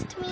me.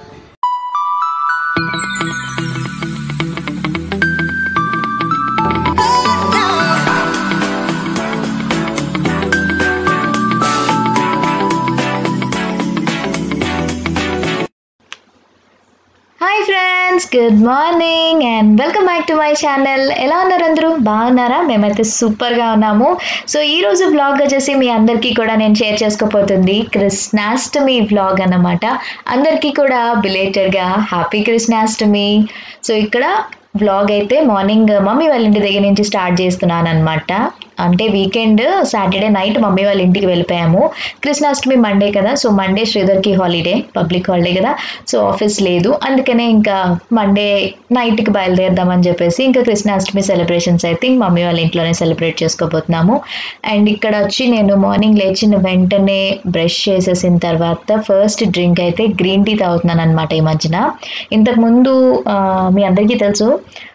Hi friends good morning and welcome back to my channel ఎలా ఉన్నారు అందరూ బాగున్నారా మేమైతే సూపర్గా ఉన్నాము సో ఈ రోజు బ్లాగ్ వచ్చేసి మీ అందరికీ కూడా నేను షేర్ చేసుకోపోతుంది కృష్ణాష్టమి బ్లాగ్ అన్నమాట అందరికీ కూడా బిలేటెడ్గా హ్యాపీ కృష్ణాష్టమి సో ఇక్కడ బ్లాగ్ అయితే మార్నింగ్ మమ్మీ వాళ్ళ ఇంటి దగ్గర నుంచి స్టార్ట్ చేస్తున్నాను అనమాట అంటే వీకెండ్ సాటర్డే నైట్ మమ్మీ వాళ్ళ ఇంటికి వెళ్ళిపోయాము కృష్ణాష్టమి మండే కదా సో మండే శ్రీధర్కి హాలిడే పబ్లిక్ హాలిడే కదా సో ఆఫీస్ లేదు అందుకనే ఇంకా మండే నైట్కి బయలుదేరదామని చెప్పేసి ఇంకా కృష్ణాష్టమి సెలబ్రేషన్స్ అయితే ఇంక మమ్మీ వాళ్ళ ఇంట్లోనే సెలబ్రేట్ చేసుకోబోతున్నాము అండ్ ఇక్కడ వచ్చి నేను మార్నింగ్ లేచిన వెంటనే బ్రష్ చేసేసిన తర్వాత ఫస్ట్ డ్రింక్ అయితే గ్రీన్ టీ తాగుతున్నాను అనమాట ఈ మధ్యన ఇంతకుముందు ఆ, మీ అందరికీ తెలుసు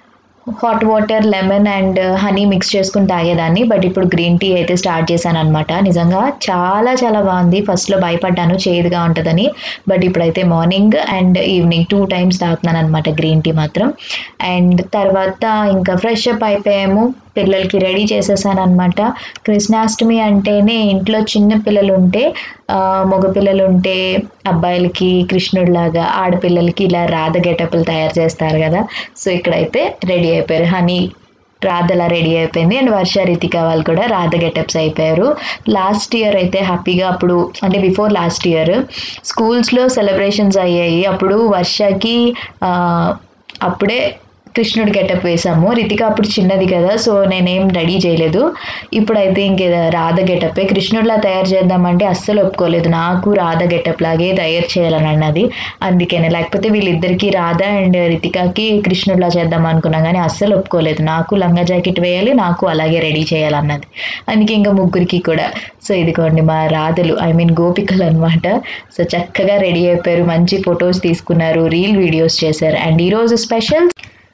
hot water lemon and honey mix చేసుకుని తాగేదాన్ని బట్ ఇప్పుడు గ్రీన్ టీ అయితే స్టార్ట్ చేశాను అనమాట నిజంగా చాలా చాలా బాగుంది ఫస్ట్లో భయపడ్డాను చేదుగా ఉంటుందని బట్ ఇప్పుడైతే morning and evening two times తాగుతున్నాను అనమాట గ్రీన్ టీ మాత్రం అండ్ తర్వాత ఇంకా ఫ్రెష్ అప్ అయిపోయాము పిల్లలకి రెడీ చేసేసాను అనమాట కృష్ణాష్టమి అంటేనే ఇంట్లో చిన్న పిల్లలు ఉంటే ఆ, మగ పిల్లలు ఉంటే అబ్బాయిలకి కృష్ణుడిలాగా ఆడపిల్లలకి ఇలా రాధ గెటప్లు తయారు చేస్తారు కదా సో ఇక్కడైతే రెడీ అయిపోయారు హనీ రాధ అలా రెడీ అయిపోయింది అండ్ వర్ష రితిక వాళ్ళు కూడా రాధ గెటప్స్ అయిపోయారు లాస్ట్ ఇయర్ అయితే హ్యాపీగా అప్పుడు అంటే బిఫోర్ లాస్ట్ ఇయర్ స్కూల్స్లో సెలబ్రేషన్స్ అయ్యాయి అప్పుడు వర్షకి ఆ, అప్పుడే కృష్ణుడి గెటప్ వేసాము రితిక అప్పుడు చిన్నది కదా సో నేనేం రెడీ చేయలేదు ఇప్పుడైతే ఇంక రాధ గెటప్పే కృష్ణుడిలా తయారు చేద్దామంటే అస్సలు ఒప్పుకోలేదు నాకు రాధ గెటప్ లాగే తయారు చేయాలని అన్నది అందుకనే లేకపోతే వీళ్ళిద్దరికి రాధ అండ్ రితికాకి కృష్ణుడిలా చేద్దాం అనుకున్నా కానీ అస్సలు ఒప్పుకోలేదు నాకు లంగా జాకెట్ వేయాలి నాకు అలాగే రెడీ చేయాలన్నది అందుకే ఇంకా ముగ్గురికి కూడా సో ఇదిగోండి మా రాధలు ఐ మీన్ గోపికలు అనమాట సో చక్కగా రెడీ అయిపోయారు మంచి ఫొటోస్ తీసుకున్నారు రీల్ వీడియోస్ చేశారు అండ్ ఈరోజు స్పెషల్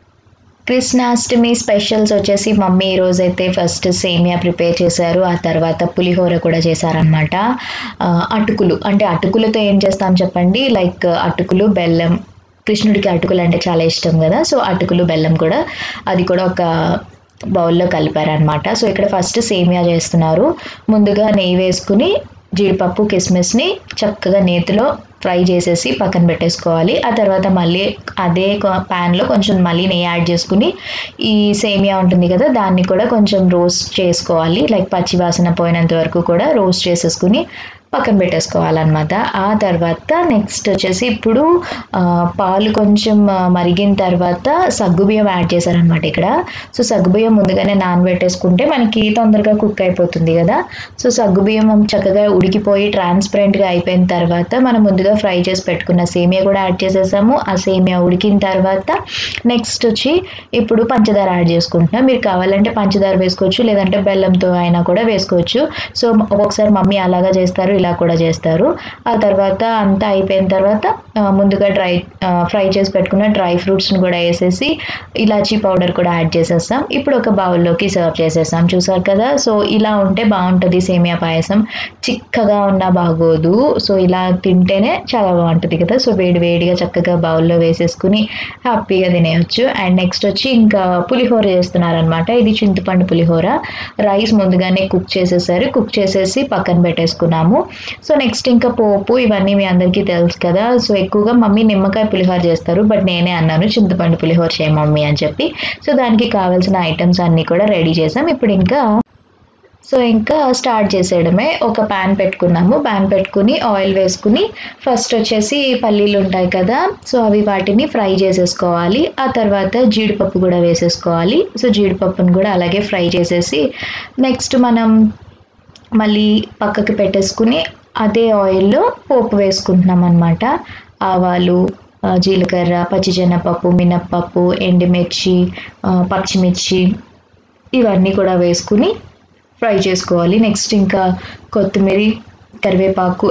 కృష్ణాష్టమి స్పెషల్స్ వచ్చేసి మమ్మీ ఈ రోజు అయితే ఫస్ట్ సేమియా ప్రిపేర్ చేశారు ఆ తర్వాత పులిహోర కూడా చేశారనమాట అటుకులు అంటే అటుకులతో ఏం చేస్తాం చెప్పండి లైక్ అటుకులు బెల్లం కృష్ణుడికి అటుకులు అంటే చాలా ఇష్టం కదా సో అటుకులు బెల్లం కూడా అది కూడా ఒక బౌల్లో కలిపారనమాట సో ఇక్కడ ఫస్ట్ సేమియా చేస్తున్నారు ముందుగా నెయ్యి వేసుకుని జీడిపప్పు కిస్మిస్ని చక్కగా నేతిలో ఫ్రై చేసేసి పక్కన పెట్టేసుకోవాలి ఆ తర్వాత మళ్ళీ అదే ప్యాన్లో కొంచెం మళ్ళీ నెయ్యి యాడ్ చేసుకుని ఈ సేమియా ఉంటుంది కదా దాన్ని కూడా కొంచెం రోస్ట్ చేసుకోవాలి లైక్ పచ్చి వాసన పోయినంత వరకు కూడా రోస్ట్ చేసేసుకుని పక్కన పెట్టేసుకోవాలన్నమాట ఆ తర్వాత నెక్స్ట్ వచ్చేసి ఇప్పుడు ఆ, పాలు కొంచెం ఆ, మరిగిన తర్వాత సగ్గుబియ్యం యాడ్ చేశారనమాట ఇక్కడ సో సగ్గుబియ్యం ముందుగానే నానబెట్టేసుకుంటే మనకి తొందరగా కుక్ అయిపోతుంది కదా సో సగ్గుబియ్యం చక్కగా ఉడికిపోయి ట్రాన్స్పరెంట్గా అయిపోయిన తర్వాత మనం ముందుగా ఫ్రై చేసి పెట్టుకున్న సేమియా కూడా యాడ్ చేసేసాము ఆ సేమియా ఉడికిన తర్వాత నెక్స్ట్ వచ్చి ఇప్పుడు పంచదార యాడ్ చేసుకుంటున్నాం మీరు కావాలంటే పంచదార వేసుకోవచ్చు లేదంటే బెల్లంతో అయినా కూడా వేసుకోవచ్చు సో ఒక్కొక్కసారి మమ్మీ అలాగా చేస్తారు ఇలా కూడా చేస్తారు ఆ తర్వాత అంతా అయిపోయిన తర్వాత ఆ, ముందుగా డ్రై ఫ్రై చేసి పెట్టుకున్న డ్రై ఫ్రూట్స్ని కూడా వేసేసి ఇలాచీ పౌడర్ కూడా యాడ్ చేసేస్తాం ఇప్పుడు ఒక బౌల్లోకి సర్వ్ చేసేస్తాం చూసారు కదా సో ఇలా ఉంటే బాగుంటుంది సేమియా పాయసం చిక్కగా ఉన్నా బాగోదు సో ఇలా తింటేనే చాలా బాగుంటుంది కదా సో వేడి వేడిగా చక్కగా బౌల్లో వేసేసుకుని హ్యాపీగా తినేయచ్చు అండ్ నెక్స్ట్ వచ్చి ఇంకా పులిహోర చేస్తున్నారనమాట ఇది చింతపండు పులిహోర రైస్ ముందుగానే కుక్ చేసేసారు కుక్ చేసేసి పక్కన పెట్టేసుకున్నాము సో నెక్స్ట్ ఇంకా పోపు ఇవన్నీ మీ అందరికీ తెలుసు కదా సో ఎక్కువగా మమ్మీ నిమ్మకాయ పులిహోర చేస్తారు బట్ నేనే అన్నాను చింతపండు పులిహోర చేయ మమ్మీ అని చెప్పి సో దానికి కావాల్సిన ఐటమ్స్ అన్నీ కూడా రెడీ చేసాం ఇప్పుడు ఇంకా సో ఇంకా స్టార్ట్ చేసేయడమే ఒక ప్యాన్ పెట్టుకున్నాము ప్యాన్ పెట్టుకుని ఆయిల్ వేసుకుని ఫస్ట్ వచ్చేసి పల్లీలు ఉంటాయి కదా సో అవి వాటిని ఫ్రై చేసేసుకోవాలి ఆ తర్వాత జీడిపప్పు కూడా వేసేసుకోవాలి సో జీడిపప్పును కూడా అలాగే ఫ్రై చేసేసి నెక్స్ట్ మనం మళ్ళీ పక్కకి పెట్టేసుకుని అదే ఆయిల్లో పోపు వేసుకుంటున్నాం అనమాట ఆవాలు ఆ, జీలకర్ర పచ్చిశనగపప్పు మినప్పప్పు ఎండుమిర్చి ఆ, పచ్చిమిర్చి ఇవన్నీ కూడా వేసుకుని ఫ్రై చేసుకోవాలి నెక్స్ట్ ఇంకా కొత్తిమీర కరివేపాకు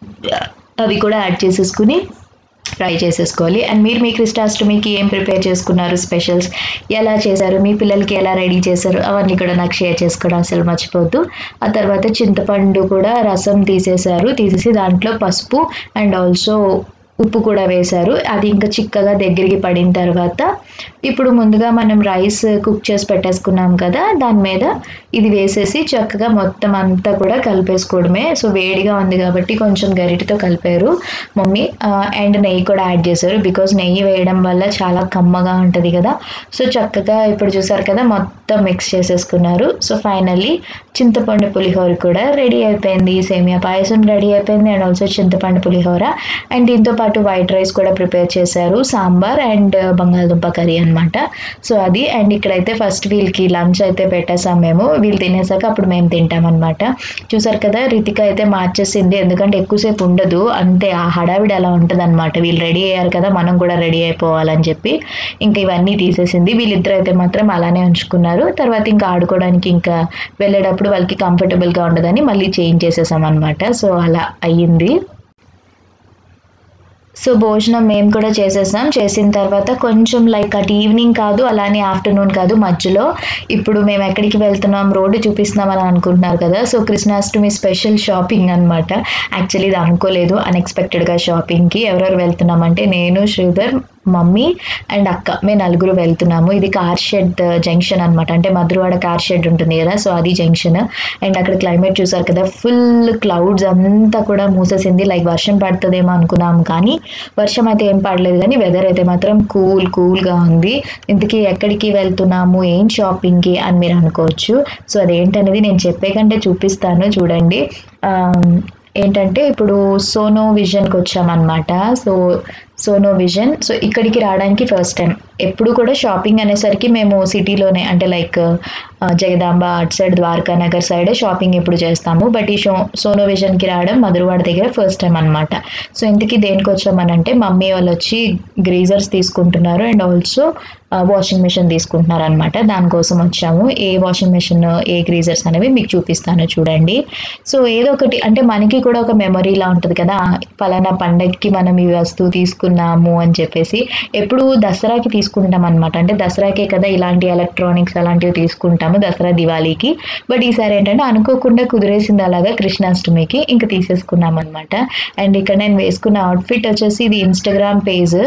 అవి కూడా యాడ్ చేసేసుకుని ఫ్రై చేసేసుకోవాలి అండ్ మీరు మీ కృష్ణాష్టమికి ఏం ప్రిపేర్ చేసుకున్నారు స్పెషల్స్ ఎలా చేశారు మీ పిల్లలకి ఎలా రెడీ చేశారు అవన్నీ కూడా నాకు షేర్ చేసుకోవడం అసలు మర్చిపోద్దు ఆ తర్వాత చింతపండు కూడా రసం తీసేశారు తీసేసి దాంట్లో పసుపు అండ్ ఆల్సో ఉప్పు కూడా వేశారు అది ఇంకా చిక్కగా దగ్గరికి పడిన తర్వాత ఇప్పుడు ముందుగా మనం రైస్ కుక్ చేసి పెట్టేసుకున్నాం కదా దాని మీద ఇది వేసేసి చక్కగా మొత్తం అంతా కూడా కలిపేసుకోవడమే సో వేడిగా ఉంది కాబట్టి కొంచెం గరిటితో కలిపారు మమ్మీ అండ్ నెయ్యి కూడా యాడ్ చేశారు బికాజ్ నెయ్యి వేయడం వల్ల చాలా కమ్మగా ఉంటుంది కదా సో చక్కగా ఇప్పుడు చూసారు కదా మొత్తం మిక్స్ చేసేసుకున్నారు సో ఫైనల్లీ చింతపండు పులిహోర కూడా రెడీ అయిపోయింది సేమియా పాయసం రెడీ అయిపోయింది అండ్ ఆల్సో చింతపండు పులిహోర అండ్ దీంతో పాటు వైట్ రైస్ కూడా ప్రిపేర్ చేశారు సాంబార్ అండ్ బంగాళదుంప కర్రీ అనమాట సో అది అండ్ ఇక్కడైతే ఫస్ట్ వీళ్ళకి లంచ్ అయితే పెట్టేసాం మేము వీళ్ళు తినేసాక అప్పుడు మేము తింటాం అనమాట చూసారు కదా రితిక అయితే మార్చేసింది ఎందుకంటే ఎక్కువసేపు ఉండదు అంతే ఆ హడావిడి అలా ఉంటుంది అనమాట వీళ్ళు రెడీ అయ్యారు కదా మనం కూడా రెడీ అయిపోవాలని చెప్పి ఇంకా ఇవన్నీ తీసేసింది వీళ్ళిద్దరు అయితే మాత్రం అలానే ఉంచుకున్నారు తర్వాత ఇంకా ఆడుకోవడానికి ఇంకా వెళ్ళేటప్పుడు వాళ్ళకి కంఫర్టబుల్గా ఉండదని మళ్ళీ చేంజ్ చేసేసాం అనమాట సో అలా అయ్యింది సో భోజనం మేము కూడా చేసేసాం చేసిన తర్వాత కొంచెం లైక్ అటు ఈవినింగ్ కాదు అలానే ఆఫ్టర్నూన్ కాదు మధ్యలో ఇప్పుడు మేము ఎక్కడికి వెళ్తున్నాం రోడ్డు చూపిస్తున్నాం అని అనుకుంటున్నారు కదా సో కృష్ణాష్టమి స్పెషల్ షాపింగ్ అనమాట యాక్చువల్లీ ఇది అనుకోలేదు అన్ఎక్స్పెక్టెడ్గా షాపింగ్కి ఎవరెవరు వెళ్తున్నామంటే నేను శ్రీధర్ మమ్మీ అండ్ అక్క మేము నలుగురు వెళ్తున్నాము ఇది కార్ షెడ్ జంక్షన్ అనమాట అంటే మధురవాడ కార్ షెడ్ ఉంటుంది కదా సో అది జంక్షన్ అండ్ అక్కడ క్లైమేట్ చూసారు కదా ఫుల్ క్లౌడ్స్ అంతా కూడా మూసేసింది లైక్ వర్షం పడుతుందేమో అనుకున్నాం కానీ వర్షం అయితే ఏం పడలేదు కానీ వెదర్ అయితే మాత్రం కూల్ కూల్గా ఉంది ఇంతకీ ఎక్కడికి వెళ్తున్నాము ఏం షాపింగ్కి అని మీరు అనుకోవచ్చు సో అదేంటనేది నేను చెప్పే కంటే చూపిస్తాను చూడండి ఏంటంటే ఇప్పుడు సోనో విజన్కి వచ్చామన్నమాట సో సోనో విజన్ సో ఇక్కడికి రావడానికి ఫస్ట్ టైం ఎప్పుడు కూడా షాపింగ్ అనేసరికి మేము సిటీలోనే అంటే లైక్ జగదాంబ అటు side Dwaraka Nagar side shopping ఎప్పుడు చేస్తాము బట్ ఈ షో సోనో విజన్కి రావడం మధురవాడ దగ్గర ఫస్ట్ టైం అనమాట సో ఇంతకీ దేనికి వచ్చామనంటే మమ్మీ వాళ్ళు వచ్చి గ్రీజర్స్ తీసుకుంటున్నారు అండ్ ఆల్సో వాషింగ్ మిషన్ తీసుకుంటున్నారు అనమాట దానికోసం వచ్చాము ఏ వాషింగ్ మిషన్ ఏ గ్రీజర్స్ అనేవి మీకు చూపిస్తాను చూడండి సో ఏదో ఒకటి అంటే మనకి కూడా ఒక మెమరీలా ఉంటుంది కదా పలానా పండగకి మనం ఈ వస్తువు తీసుకున్నాము అని చెప్పేసి ఎప్పుడు దసరాకి తీసుకుంటాం అనమాట అంటే దసరాకే కదా ఇలాంటి ఎలక్ట్రానిక్స్ అలాంటివి తీసుకుంటాము దసరా దివాళీకి బట్ ఈసారి ఏంటంటే అనుకోకుండా కుదిరేసింది అలాగా కృష్ణాష్టమికి ఇంకా తీసేసుకున్నాం అనమాట అండ్ ఇక్కడ నేను వేసుకున్న అవుట్ఫిట్ వచ్చేసి ఇది ఇన్స్టాగ్రామ్ పేజ్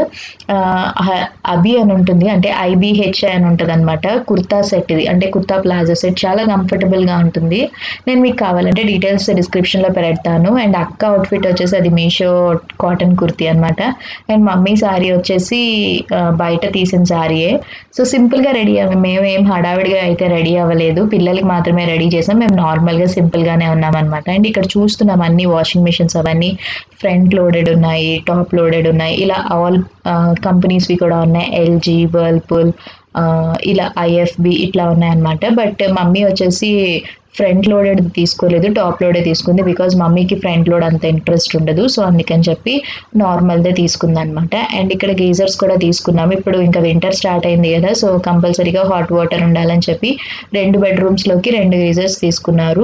అబి అని ఉంటుంది అంటే ఐబిహెచ్ఐ అని ఉంటుంది అనమాట కుర్తా సెట్ ఇది అంటే కుర్తా ప్లాజో సెట్ చాలా కంఫర్టబుల్గా ఉంటుంది నేను మీకు కావాలంటే డీటెయిల్స్ డిస్క్రిప్షన్లో పెడతాను అండ్ అక్క అవుట్ఫిట్ వచ్చేసి అది మీషో కాటన్ కుర్తీ అనమాట అండ్ మమ్మీ శారీ వచ్చేసి బయట తీసిన శారీయే సో సింపుల్గా రెడీ అవ్వ మేము ఏం హడావిడిగా అయితే రెడీ అవ్వలేదు పిల్లలకి మాత్రమే రెడీ చేసాం మేము నార్మల్గా సింపుల్గానే ఉన్నామన్నమాట అండ్ ఇక్కడ చూస్తున్నాం అన్ని వాషింగ్ మిషన్స్ అవన్నీ ఫ్రంట్ లోడెడ్ ఉన్నాయి టాప్ లోడెడ్ ఉన్నాయి ఇలా ఆల్ కంపెనీస్వి కూడా ఉన్నాయి ఎల్జీ వర్ల్పూల్ ఇలా ఐఎఫ్బి ఇట్లా ఉన్నాయన్నమాట బట్ మమ్మీ వచ్చేసి ఫ్రంట్ లోడెడ్ తీసుకోలేదు టాప్ లోడే తీసుకుంది బికాజ్ మమ్మీకి ఫ్రంట్ లోడ్ అంత ఇంట్రెస్ట్ ఉండదు సో అందుకని చెప్పి నార్మల్దే తీసుకుంది అనమాట అండ్ ఇక్కడ గీజర్స్ కూడా తీసుకున్నాము ఇప్పుడు ఇంకా వింటర్ స్టార్ట్ అయింది కదా సో కంపల్సరీగా హాట్ వాటర్ ఉండాలని చెప్పి రెండు బెడ్రూమ్స్లోకి రెండు గీజర్స్ తీసుకున్నారు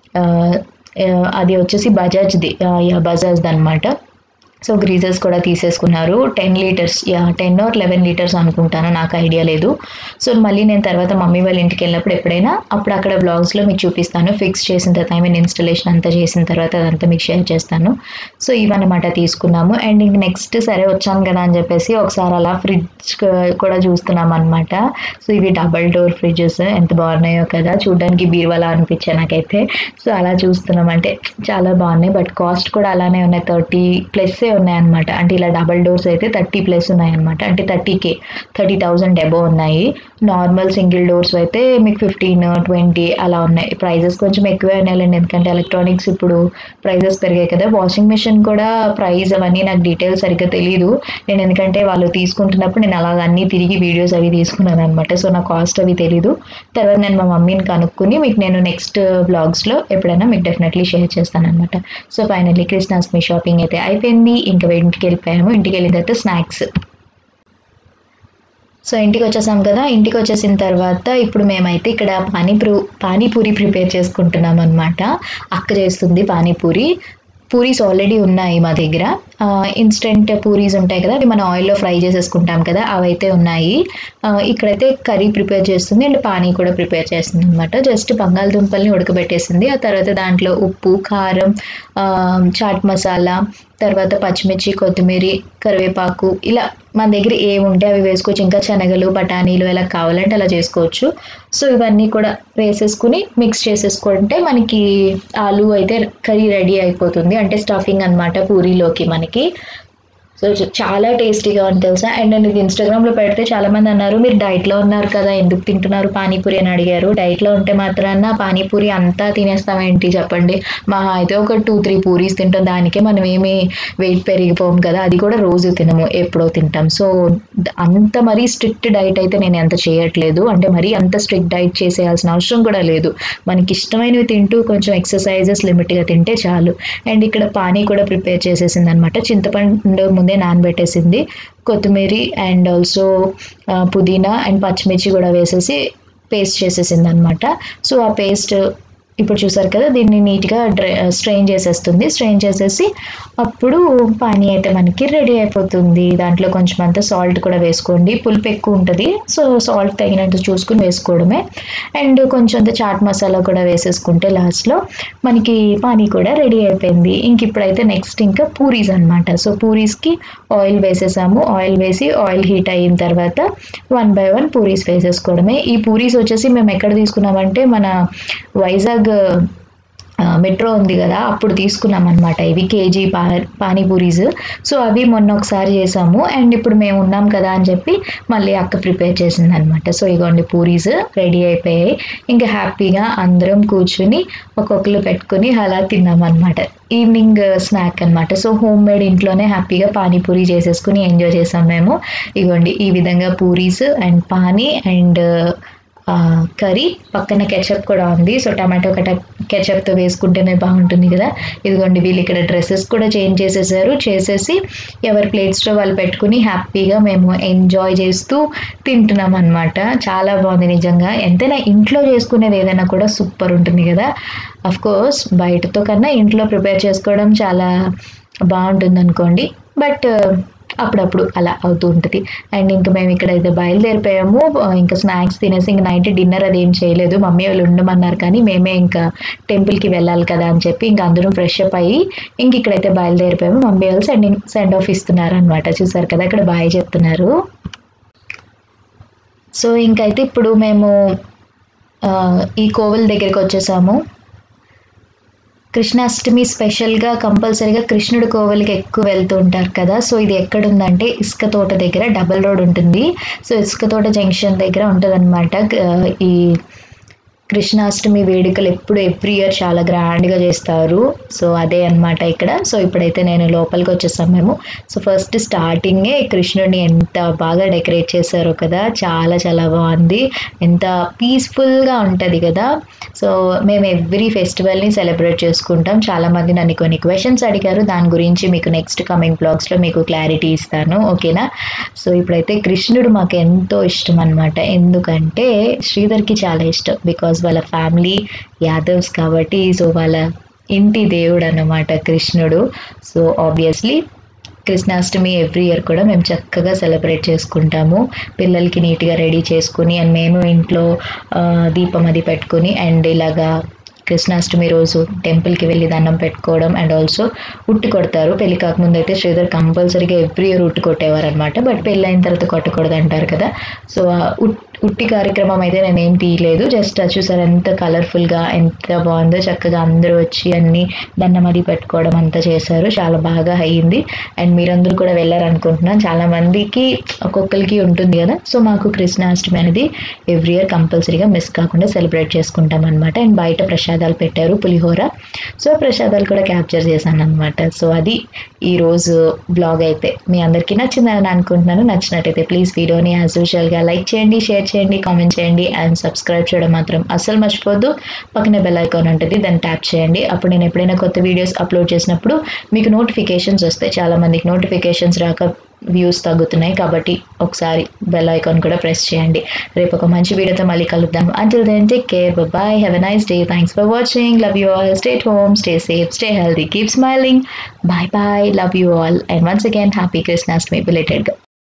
అది వచ్చేసి బజాజ్ది యా బజాజ్ది అనమాట సో గ్రీజర్స్ కూడా తీసేసుకున్నారు ten litres yeah ten or eleven litres అనుకుంటాను నాకు ఐడియా లేదు సో మళ్ళీ నేను తర్వాత మమ్మీ వాళ్ళ ఇంటికి వెళ్ళినప్పుడు ఎప్పుడైనా అప్పుడు అక్కడ బ్లాగ్స్లో మీకు చూపిస్తాను ఫిక్స్ చేసిన తర్వాత ఐ మీన్ ఇన్స్టలేషన్ అంతా చేసిన తర్వాత అదంతా మీకు షేర్ చేస్తాను సో ఇవన్నమాట తీసుకున్నాము అండ్ ఇంక నెక్స్ట్ సరే వచ్చాను కదా అని చెప్పేసి ఒకసారి అలా ఫ్రిడ్జ్ కూడా చూస్తున్నాం అనమాట సో ఇవి డబల్ డోర్ ఫ్రిడ్జెస్ ఎంత బాగున్నాయో కదా చూడడానికి బీరువాలా అనిపించాయి నాకైతే సో అలా చూస్తున్నాం అంటే చాలా బాగున్నాయి బట్ కాస్ట్ కూడా అలానే ఉన్నాయి థర్టీ ప్లస్సే ఉన్నాయన్నమాట అంటే ఇలా డబల్ డోర్స్ అయితే థర్టీ ప్లస్ ఉన్నాయన్నమాట అంటే thirty K thirty thousand above ఉన్నాయి నార్మల్ సింగిల్ డోర్స్ అయితే మీకు ఫిఫ్టీన్ ట్వంటీ అలా ఉన్నాయి ప్రైజెస్ కొంచెం ఎక్కువే ఉన్నాయండి ఎందుకంటే ఎలక్ట్రానిక్స్ ఇప్పుడు ప్రైజెస్ పెరిగాయి కదా వాషింగ్ మిషన్ కూడా ప్రైస్ అవన్నీ నాకు డీటెయిల్స్ సరిగ్గా తెలియదు నేను ఎందుకంటే వాళ్ళు తీసుకుంటున్నప్పుడు నేను అలాగ అన్నీ తిరిగి వీడియోస్ అవి తీసుకున్నాను అనమాట సో నా కాస్ట్ అవి తెలీదు తర్వాత నేను మా మమ్మీని కనుక్కొని మీకు నేను నెక్స్ట్ బ్లాగ్స్లో ఎప్పుడైనా మీకు డెఫినెట్లీ షేర్ చేస్తాను అనమాట సో ఫైనల్లీ కృష్ణాష్టమి షాపింగ్ అయితే అయిపోయింది ఇంకా ఇంటికి వెళ్ళిపోయాము ఇంటికి వెళ్ళిన తర్వాత స్నాక్స్ సో ఇంటికి వచ్చేసాం కదా ఇంటికి వచ్చేసిన తర్వాత ఇప్పుడు మేమైతే ఇక్కడ పానీపూరి పానీపూరి ప్రిపేర్ చేసుకుంటున్నాం అనమాట అక్క చేస్తుంది పానీపూరి పూరీస్ ఆల్రెడీ ఉన్నాయి మా దగ్గర ఇన్స్టెంట్ పూరీస్ ఉంటాయి కదా అవి మనం ఆయిల్లో ఫ్రై చేసేసుకుంటాం కదా అవైతే ఉన్నాయి ఇక్కడైతే కర్రీ ప్రిపేర్ చేస్తుంది అండ్ పానీ కూడా ప్రిపేర్ చేస్తుంది అనమాట జస్ట్ బంగాళదుంపల్ని ఉడకబెట్టేసింది ఆ తర్వాత దాంట్లో ఉప్పు కారం చాట్ మసాలా తర్వాత పచ్చిమిర్చి కొత్తిమీర కరివేపాకు ఇలా మన దగ్గర ఏముంటే అవి వేసుకోవచ్చు ఇంకా శనగలు బఠానీలు ఎలా కావాలంటే అలా చేసుకోవచ్చు సో ఇవన్నీ కూడా వేసేసుకుని మిక్స్ చేసేసుకుంటే మనకి ఆలు అయితే కర్రీ రెడీ అయిపోతుంది అంటే స్టఫింగ్ అనమాట పూరీలోకి మనకి సో చ- చాలా టేస్టీగా ఉంది తెలుసా అండ్ నేను ఇది ఇన్స్టాగ్రామ్లో పెడితే చాలా మంది అన్నారు మీరు డైట్లో ఉన్నారు కదా ఎందుకు తింటున్నారు పానీపూరి అని అడిగారు డైట్లో ఉంటే మాత్రాన పానీపూరి అంతా తినేస్తామేంటి చెప్పండి మహా అయితే ఒక టూ త్రీ పూరీస్ తింటాం దానికే మనం ఏమి వెయిట్ పెరిగిపోం కదా అది కూడా రోజు తినము ఎప్పుడో తింటాం సో ద- అంత మరీ స్ట్రిక్ట్ డైట్ అయితే నేను ఎంత చేయట్లేదు అంటే మరీ అంత స్ట్రిక్ట్ డైట్ చేసేయాల్సిన అవసరం కూడా లేదు మనకి ఇష్టమైనవి తింటూ కొంచెం ఎక్సర్సైజెస్ లిమిట్గా తింటే చాలు అండ్ ఇక్కడ పానీ కూడా ప్రిపేర్ చేసేసింది అనమాట చింతపండు ముందే నానబెట్టేసింది కొత్తిమీర అండ్ ఆల్సో పుదీనా అండ్ పచ్చిమిర్చి కూడా వేసేసి పేస్ట్ చేసేసింది అనమాట సో ఆ పేస్ట్ ఇప్పుడు చూసారు కదా దీన్ని నీట్గా డ్రై స్ట్రెయిన్ చేసేస్తుంది స్ట్రెయిన్ చేసేసి అప్పుడు పానీ అయితే మనకి రెడీ అయిపోతుంది దాంట్లో కొంచెం అంత సాల్ట్ కూడా వేసుకోండి పులుపు ఎక్కువ ఉంటుంది సో సాల్ట్ తగినంత చూసుకుని వేసుకోవడమే అండ్ కొంచెం అంత చాట్ మసాలా కూడా వేసేసుకుంటే లాస్ట్లో మనకి పానీ కూడా రెడీ అయిపోయింది ఇంక ఇప్పుడైతే నెక్స్ట్ ఇంకా పూరీస్ అనమాట సో పూరీస్కి ఆయిల్ వేసేసాము ఆయిల్ వేసి ఆయిల్ హీట్ అయిన తర్వాత వన్ బై వన్ పూరీస్ వేసేసుకోవడమే ఈ పూరీస్ వచ్చేసి మేము ఎక్కడ తీసుకున్నామంటే మన వైజాగ్ ఆ, మెట్రో ఉంది కదా అప్పుడు తీసుకున్నాం అనమాట ఇవి కేజీ పా పానీపూరీస్ సో అవి మొన్న ఒకసారి చేసాము అండ్ ఇప్పుడు మేము ఉన్నాం కదా అని చెప్పి మళ్ళీ అక్క ప్రిపేర్ చేసింది అనమాట సో ఇగోండి పూరీస్ రెడీ అయిపోయాయి ఇంకా హ్యాపీగా అందరం కూర్చుని ఒక్కొక్కరు పెట్టుకుని అలా తిన్నాం అనమాట ఈవినింగ్ స్నాక్ అనమాట సో హోమ్ మేడ్ ఇంట్లోనే హ్యాపీగా పానీపూరి చేసేసుకుని ఎంజాయ్ చేసాం మేము ఇగోండి ఈ విధంగా puris and pani and curry పక్కన కెచప్ కూడా ఉంది సో టమాటో కట కెచప్తో వేసుకుంటేనే బాగుంటుంది కదా ఇదిగోండి వీళ్ళు ఇక్కడ డ్రెస్సెస్ కూడా చేంజ్ చేసేసారు చేసేసి ఎవరి ప్లేట్స్లో వాళ్ళు పెట్టుకుని హ్యాపీగా మేము ఎంజాయ్ చేస్తూ తింటున్నాం అనమాట చాలా బాగుంది నిజంగా ఎంతైనా ఇంట్లో చేసుకునేది ఏదైనా కూడా సూపర్ ఉంటుంది కదా అఫ్ కోర్స్ బయటతో కన్నా ఇంట్లో ప్రిపేర్ చేసుకోవడం చాలా బాగుంటుంది అనుకోండి బట్ అప్పుడప్పుడు అలా అవుతూ ఉంటుంది అండ్ ఇంకా మేము ఇక్కడైతే బయలుదేరిపోయాము ఇంకా స్నాక్స్ తినేసి ఇంకా నైట్ డిన్నర్ అది ఏం చేయలేదు మమ్మీ వాళ్ళు ఉండమన్నారు కానీ మేమే ఇంకా టెంపుల్కి వెళ్ళాలి కదా అని చెప్పి ఇంకా అందరూ ఫ్రెష్ అప్ అయ్యి ఇంక ఇక్కడైతే బయలుదేరిపోయాము మమ్మీ వాళ్ళు సెండింగ్ సెండ్ ఆఫ్ ఇస్తున్నారు అనమాట చూసారు కదా ఇక్కడ బాయ్ చెప్తున్నారు సో ఇంకైతే ఇప్పుడు మేము ఆ, ఈ కోవిల్ దగ్గరికి వచ్చేసాము కృష్ణాష్టమి స్పెషల్గా కంపల్సరీగా కృష్ణుడి కోవెలకి ఎక్కువ వెళ్తూ ఉంటారు కదా సో ఇది ఎక్కడుందంటే ఇసుక తోట దగ్గర డబల్ రోడ్ ఉంటుంది సో ఇసుక తోట జంక్షన్ దగ్గర ఉంటుంది ఈ కృష్ణాష్టమి వేడుకలు ఎప్పుడు ఎవ్రీ ఇయర్ చాలా గ్రాండ్గా చేస్తారు సో అదే అన్నమాట ఇక్కడ సో ఇప్పుడైతే నేను లోపలికి వచ్చేసాం మేము సో ఫస్ట్ స్టార్టింగే కృష్ణుడిని ఎంత బాగా డెకరేట్ చేశారో కదా చాలా చాలా బాగుంది ఎంత పీస్ఫుల్గా ఉంటుంది కదా సో మేము ఎవ్రీ ఫెస్టివల్ని సెలబ్రేట్ చేసుకుంటాం చాలామంది నన్ను కొన్ని క్వశ్చన్స్ అడిగారు దాని గురించి మీకు నెక్స్ట్ కమింగ్ బ్లాగ్స్లో మీకు క్లారిటీ ఇస్తాను ఓకేనా సో ఇప్పుడైతే కృష్ణుడు మాకు ఎంతో ఇష్టం అనమాట ఎందుకంటే శ్రీధర్కి చాలా ఇష్టం బికాజ్ వాళ్ళ ఫ్యామిలీ యాదవ్స్ కాబట్టి సో వాళ్ళ ఇంటి దేవుడు అన్నమాట కృష్ణుడు so obviously Krishnashtami every year కూడా మేము చక్కగా సెలబ్రేట్ చేసుకుంటాము పిల్లలకి నీట్గా రెడీ చేసుకుని అండ్ మేము ఇంట్లో ఆ, దీపం అది పెట్టుకుని అండ్ ఇలాగా కృష్ణాష్టమి రోజు టెంపుల్కి వెళ్ళి దండం పెట్టుకోవడం అండ్ ఆల్సో ఉట్టి కొడతారు పెళ్లి కాకముందు అయితే శ్రీధర్ కంపల్సరీగా ఎవ్రీ ఇయర్ ఉట్టి కొట్టేవారు అనమాట బట్ పెళ్ళి అయిన తర్వాత కొట్టకూడదు అంటారు కదా సో ఆ ఉట్ ఉట్టి కార్యక్రమం అయితే నేను ఏం తీయలేదు జస్ట్ అది చూసారు ఎంత కలర్ఫుల్గా ఎంత బాగుందో చక్కగా అందరూ వచ్చి అన్ని దండం అది పెట్టుకోవడం అంతా చేశారు చాలా బాగా అయ్యింది అండ్ మీరందరూ కూడా వెళ్ళారనుకుంటున్నాను చాలా మందికి ఒక్కొక్కరికి ఉంటుంది కదా సో మాకు కృష్ణాష్టమి అనేది ఎవ్రీ ఇయర్ కంపల్సరీగా మిస్ కాకుండా సెలబ్రేట్ చేసుకుంటాం అనమాట అండ్ బయట ప్రసాదాలు పెట్టారు పులిహోర సో ప్రసాదాలు కూడా క్యాప్చర్ చేశాను అనమాట సో అది ఈరోజు బ్లాగ్ అయితే మీ అందరికీ నచ్చిందని అనుకుంటున్నాను నచ్చినట్టయితే ప్లీజ్ వీడియోని యాజ్ యూజువల్గా లైక్ చేయండి షేర్ చేయండి కామెంట్ చేయండి అండ్ సబ్స్క్రైబ్ చేయడం మాత్రం అస్సలు మర్చిపోద్దు పక్కనే బెల్ ఐకాన్ ఉంటుంది దాన్ని ట్యాప్ చేయండి అప్పుడు నేను ఎప్పుడైనా కొత్త వీడియోస్ అప్లోడ్ చేసినప్పుడు మీకు నోటిఫికేషన్స్ వస్తాయి చాలా మందికి నోటిఫికేషన్స్ రాక వ్యూస్ తగ్గుతున్నాయి కాబట్టి ఒకసారి బెల్ ఐకాన్ కూడా ప్రెస్ చేయండి రేపు ఒక మంచి వీడియోతో మళ్ళీ కలుద్దాం until then take care bye have a nice day thanks for watching love you all stay home stay safe stay healthy keep smiling bye bye love you all and once again happy Christmas మీ బిలేటెడ్గా